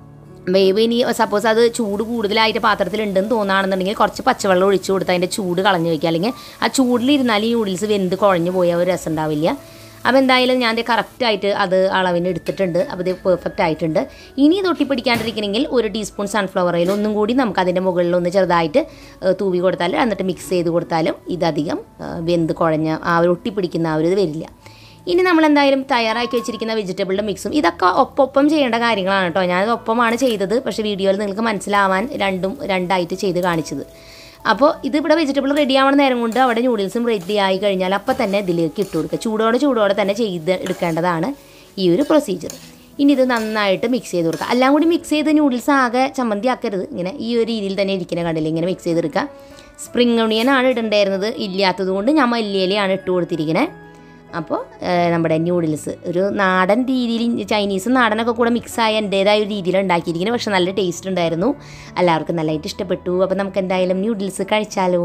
വേവ് ഇനി സപ്പോസ് അത് ചൂട് കൂടുതലായിട്ട് പാത്രത്തിലുണ്ടെന്ന് തോന്നുകയാണെന്നുണ്ടെങ്കിൽ കുറച്ച് പച്ചവെള്ളം ഒഴിച്ചു കൊടുത്ത് അതിൻ്റെ ചൂട് കളഞ്ഞു വെക്കുക അല്ലെങ്കിൽ ആ ചൂടിലിരുന്നാൽ ഈ നൂഡിൽസ് വെന്ത് കുഴഞ്ഞു പോയാൽ ഒരു രസം ഉണ്ടാവില്ല അപ്പോൾ എന്തായാലും ഞാൻ കറക്റ്റായിട്ട് അത് അളവിന് എടുത്തിട്ടുണ്ട് അപ്പോൾ ഇത് പെർഫെക്റ്റ് ആയിട്ടുണ്ട് ഇനി ഇത് ഒട്ടിപ്പിടിക്കാണ്ടിരിക്കണമെങ്കിൽ ഒരു ടീസ്പൂൺ സൺഫ്ലവർ ഓയിൽ ഒന്നും കൂടി നമുക്ക് അതിൻ്റെ മുകളിൽ ഒന്ന് ചെറുതായിട്ട് ഏഹ്, തൂവി കൊടുത്താൽ എന്നിട്ട് മിക്സ് ചെയ്ത് കൊടുത്താലും ഇതധികം ഏഹ്, വെന്ത് കുഴഞ്ഞ ആ ഒരു ഒട്ടിപ്പിടിക്കുന്ന ആ ഒരു ഇത് വരില്ല ഇനി നമ്മൾ എന്തായാലും തയ്യാറാക്കി വെച്ചിരിക്കുന്ന വെജിറ്റബിളിൻ്റെ മിക്സും ഇതൊക്കെ ഒപ്പൊപ്പം ചെയ്യേണ്ട കാര്യങ്ങളാണ് കേട്ടോ ഞാനത് ഒപ്പമാണ് ചെയ്തത് പക്ഷേ വീഡിയോയിൽ നിങ്ങൾക്ക് മനസ്സിലാവാൻ രണ്ടും രണ്ടായിട്ട് ചെയ്ത് കാണിച്ചത് അപ്പോൾ ഇത് ഇവിടെ വെജിറ്റബിൾ റെഡി ആവണ നേരം കൊണ്ട് അവിടെ നൂഡിൽസും റെഡി ആയി കഴിഞ്ഞാൽ അപ്പോൾ തന്നെ ഇതിലേക്ക് ഇട്ട് കൊടുക്കുക ചൂടോടെ ചൂടോടെ തന്നെ ചെയ്ത് എടുക്കേണ്ടതാണ് ഈ ഒരു പ്രൊസീജിയർ ഇനി ഇത് നന്നായിട്ട് മിക്സ് ചെയ്ത് കൊടുക്കുക എല്ലാം കൂടി മിക്സ് ചെയ്ത് നൂഡിൽസ് ആകെ ചമ്മന്തി ആക്കരുത് ഇങ്ങനെ ഈ ഒരു രീതിയിൽ തന്നെ ഇരിക്കുന്ന കണ്ടില്ല ഇങ്ങനെ മിക്സ് ചെയ്തെടുക്കുക സ്പ്രിംഗ് ഒണിയൻ ആണ് ഇടണ്ടായിരുന്നത് ഇല്ലാത്തത് കൊണ്ട് ഞാൻ മല്ലിയിലയാണ് ഇട്ട് കൊടുത്തിരിക്കുന്നത് അപ്പോൾ നമ്മുടെ ന്യൂഡിൽസ് ഒരു നാടൻ രീതിയിൽ ചൈനീസും നാടനൊക്കെ കൂടെ മിക്സായ എൻ്റേതായ ഒരു രീതിയിൽ ഉണ്ടാക്കിയിരിക്കുന്നത് പക്ഷെ നല്ല ടേസ്റ്റ് ഉണ്ടായിരുന്നു എല്ലാവർക്കും നല്ലതായിട്ട് ഇഷ്ടപ്പെട്ടു അപ്പോൾ നമുക്ക് എന്തായാലും ന്യൂഡിൽസ് കഴിച്ചാലോ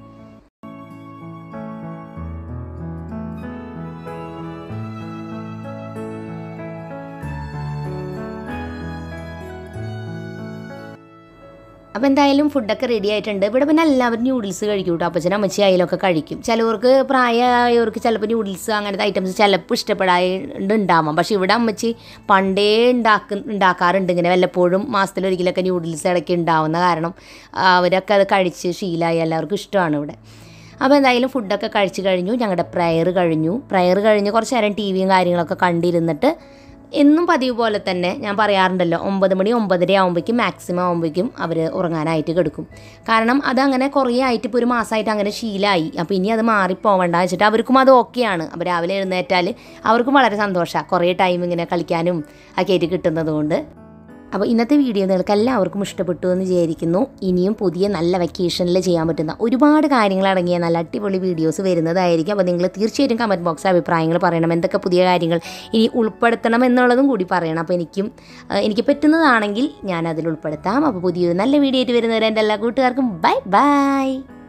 അപ്പോൾ എന്തായാലും ഫുഡൊക്കെ റെഡി ആയിട്ടുണ്ട് ഇവിടെ പിന്നെ എല്ലാവരും ന്യൂഡിൽസ് കഴിക്കും കേട്ടോ അപ്പച്ചനും അമ്മച്ചി ആയാലൊക്കെ കഴിക്കും ചിലവർക്ക് പ്രായമായവർക്ക് ചിലപ്പോൾ ന്യൂഡിൽസ് അങ്ങനത്തെ ഐറ്റംസ് ചിലപ്പോൾ ഇഷ്ടപ്പെടാണ്ട് ഉണ്ടാവാം പക്ഷേ ഇവിടെ അമ്മച്ചി പണ്ടേ ഉണ്ടാക്ക ഉണ്ടാക്കാറുണ്ട് ഇങ്ങനെ വല്ലപ്പോഴും മാസത്തിലൊരിക്കലൊക്കെ ന്യൂഡിൽസ് ഇടയ്ക്ക് ഉണ്ടാവുന്ന കാരണം അവരൊക്കെ അത് കഴിച്ച് ശീലമായി എല്ലാവർക്കും ഇഷ്ടമാണ് ഇവിടെ അപ്പോൾ എന്തായാലും ഫുഡൊക്കെ കഴിച്ച് കഴിഞ്ഞു ഞങ്ങളുടെ പ്രയർ കഴിഞ്ഞു പ്രയർ കഴിഞ്ഞ് കുറച്ച് നേരം ടി വിയും കാര്യങ്ങളൊക്കെ കണ്ടിരുന്നിട്ട് എന്നും പതിവ് പോലെ തന്നെ ഞാൻ പറയാറുണ്ടല്ലോ ഒമ്പത് മണി ഒമ്പതര ആകുമ്പോഴേക്കും മാക്സിമം ആകുമ്പോഴേക്കും അവർ ഉറങ്ങാനായിട്ട് കിടക്കും കാരണം അതങ്ങനെ കുറേ ആയിട്ട് ഇപ്പോൾ ഒരു മാസമായിട്ട് അങ്ങനെ ശീലമായി അപ്പോൾ ഇനി അത് മാറിപ്പോവണ്ട വെച്ചിട്ട് അവർക്കും അത് ഓക്കെയാണ് അപ്പോൾ രാവിലെ എഴുന്നേറ്റാൽ അവർക്കും വളരെ സന്തോഷമാണ് കുറേ ടൈം ഇങ്ങനെ കളിക്കാനും ഒക്കെ ആയിട്ട് കിട്ടുന്നത് കൊണ്ട് അപ്പോൾ ഇന്നത്തെ വീഡിയോ നിങ്ങൾക്ക് എല്ലാവർക്കും ഇഷ്ടപ്പെട്ടു എന്ന് വിചാരിക്കുന്നു ഇനിയും പുതിയ നല്ല വെക്കേഷനിൽ ചെയ്യാൻ പറ്റുന്ന ഒരുപാട് കാര്യങ്ങൾ അടങ്ങിയ നല്ല അടിപൊളി വീഡിയോസ് വരുന്നതായിരിക്കും അപ്പോൾ നിങ്ങൾ തീർച്ചയായിട്ടും കമൻറ്റ് ബോക്സിൽ അഭിപ്രായങ്ങൾ പറയണം എന്തൊക്കെ പുതിയ കാര്യങ്ങൾ ഇനി ഉൾപ്പെടുത്തണം എന്നുള്ളതും കൂടി പറയണം അപ്പോൾ എനിക്കും ആ, എനിക്ക് പറ്റുന്നതാണെങ്കിൽ ഞാൻ അതിൽ ഉൾപ്പെടുത്താം അപ്പോൾ പുതിയൊരു നല്ല വീഡിയോ ആയിട്ട് വരുന്നവരെ എൻ്റെ എല്ലാ കൂട്ടുകാർക്കും ബൈ ബൈ